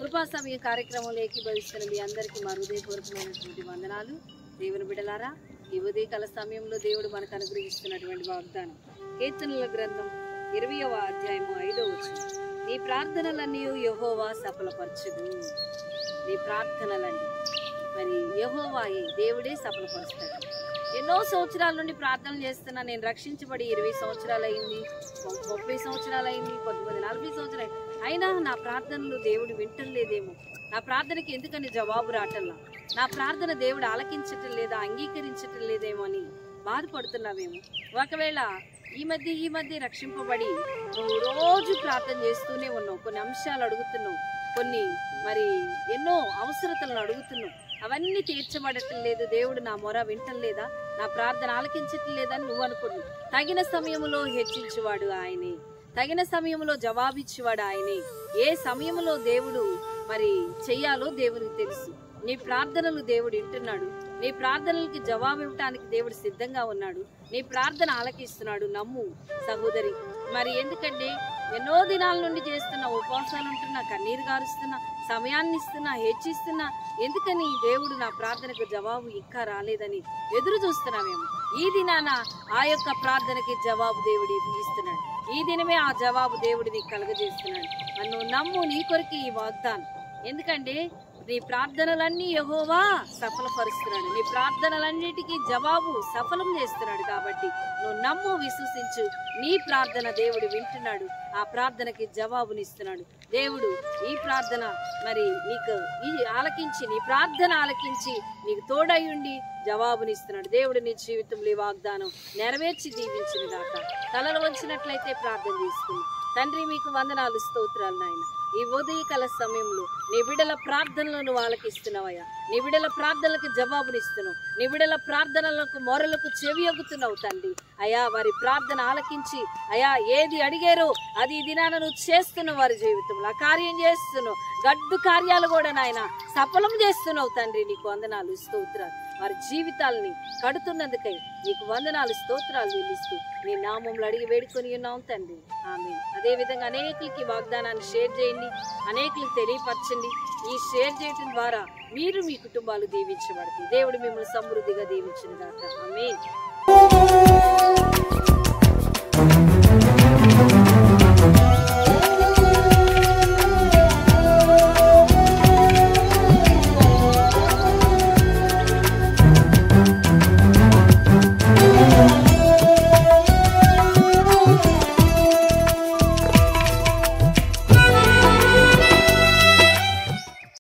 కృపా సమయ కార్యక్రమంలో ఏకీభవిస్తున్న మీ అందరికీ మా హృదయపూర్వకమైనటువంటి వందనాలు దేవుని బిడలారా ఈ ఉదయకాల సమయంలో దేవుడు మనకు అనుగ్రహిస్తున్నటువంటి వాగ్దానం కీర్తనల గ్రంథం ఇరవయవ అధ్యాయము ఐదో వచ్చిన నీ ప్రార్థనలన్నీ యహోవా సఫలపరచదు నీ ప్రార్థనలన్నీ మరి యహోవాయే దేవుడే సఫలపరుస్తాడు ఎన్నో సంవత్సరాల నుండి ప్రార్థనలు చేస్తున్నా నేను రక్షించబడి ఇరవై సంవత్సరాలు అయింది ము- ముప్పై సంవత్సరాలు అయింది కొంతమంది నలభై సంవత్సరాలు అయింది. అయినా నా ప్రార్థనలు దేవుడు వింటలేదేమో నా ప్రార్థనకి ఎందుకని జవాబు రావటంలా నా ప్రార్థన దేవుడు ఆలకించటం లేదా అంగీకరించటం లేదేమో అని బాధపడుతున్నావేమో ఒకవేళ ఈ మధ్య ఈ మధ్య రక్షింపబడి నువ్వు రోజు ప్రార్థన చేస్తూనే ఉన్నావు కొన్ని అంశాలు అడుగుతున్నావు కొన్ని మరి ఎన్నో అవసరతలను అడుగుతున్నావు అవన్నీ తీర్చబడటం లేదు దేవుడు నా మొర వింటం లేదా నా ప్రార్థన ఆలకించటం లేదని నువ్వు అనుకున్నావు తగిన సమయంలో హెచ్చించువాడు ఆయనే తగిన సమయంలో జవాబిచ్చేవాడు ఆయనే ఏ సమయంలో దేవుడు మరి చెయ్యాలో దేవునికి తెలుసు నీ ప్రార్థనలు దేవుడు వింటున్నాడు నీ ప్రార్థనలకి జవాబు ఇవ్వటానికి దేవుడు సిద్ధంగా ఉన్నాడు నీ ప్రార్థన ఆలకిస్తున్నాడు నమ్ము సహోదరి మరి ఎందుకంటే ఎన్నో దినాల నుండి చేస్తున్నా ఉపవాసాలు ఉంటున్నా కన్నీరు గారుస్తున్నా సమయాన్ని ఇస్తున్నా హెచ్చిస్తున్నా ఎందుకని దేవుడు నా ప్రార్థనకు జవాబు ఇంకా రాలేదని ఎదురు చూస్తున్నామేమో ఈ దినాన ఆ యొక్క ప్రార్థనకి జవాబు దేవుడు ఇస్తున్నాడు ఈ దినమే ఆ జవాబు దేవుడు నీకు కలుగజేస్తున్నాడు మరి నువ్వు నమ్ము నీ కొరకు ఈ వాగ్దానం ఎందుకంటే నీ ప్రార్థనలన్నీ యహోవా సఫలపరుస్తున్నాడు నీ ప్రార్థనలన్నిటికీ జవాబు సఫలం చేస్తున్నాడు కాబట్టి నువ్వు నమ్ము విశ్వసించు నీ ప్రార్థన దేవుడు వింటున్నాడు ఆ ప్రార్థనకి జవాబునిస్తున్నాడు దేవుడు ఈ ప్రార్థన మరి నీకు ఈ ఆలకించి నీ ప్రార్థన ఆలకించి నీకు తోడయ్యుండి జవాబునిస్తున్నాడు దేవుడు నీ జీవితంలో ఈ వాగ్దానం నెరవేర్చి దీవించిన గాక తలలు వంచినట్లయితే ప్రార్థన చేసుకుని తండ్రి మీకు వందనాలు స్తోత్రాలు నాయన ఈ ఉదయకాల సమయంలో నీ బిడల ప్రార్థనలను ఆలకిస్తున్నావయ్యా నీ బిడల ప్రార్థనలకు జవాబునిస్తున్నావు నీ బిడల ప్రార్థనలకు మొరలకు చెవి ఎగుతున్నావు తండ్రి అయా వారి ప్రార్థన ఆలకించి అయా ఏది అడిగారో అది ఈ దినాన నువ్వు చేస్తున్నావు వారి జీవితంలో ఆ కార్యం చేస్తున్నావు గడ్డు కార్యాలు కూడా నాయన సఫలం చేస్తున్నావు తండ్రి నీకు వందనాలు స్తోత్రాలు వారి జీవితాలని కడుతున్నందుకై నీకు వందనాలు స్తోత్రాలు చెల్లిస్తూ నీ నామంలో అడిగి వేడుకొని ఉన్నాం తండ్రి ఆమె అదే విధంగా అనేకులకి వాగ్దానాన్ని షేర్ చేయండి అనేకులకు తెలియపరచండి ఈ షేర్ చేయటం ద్వారా మీరు మీ కుటుంబాలు దీవించబడతాయి దేవుడు మిమ్మల్ని సమృద్ధిగా దీవించిన దాకా ఆమె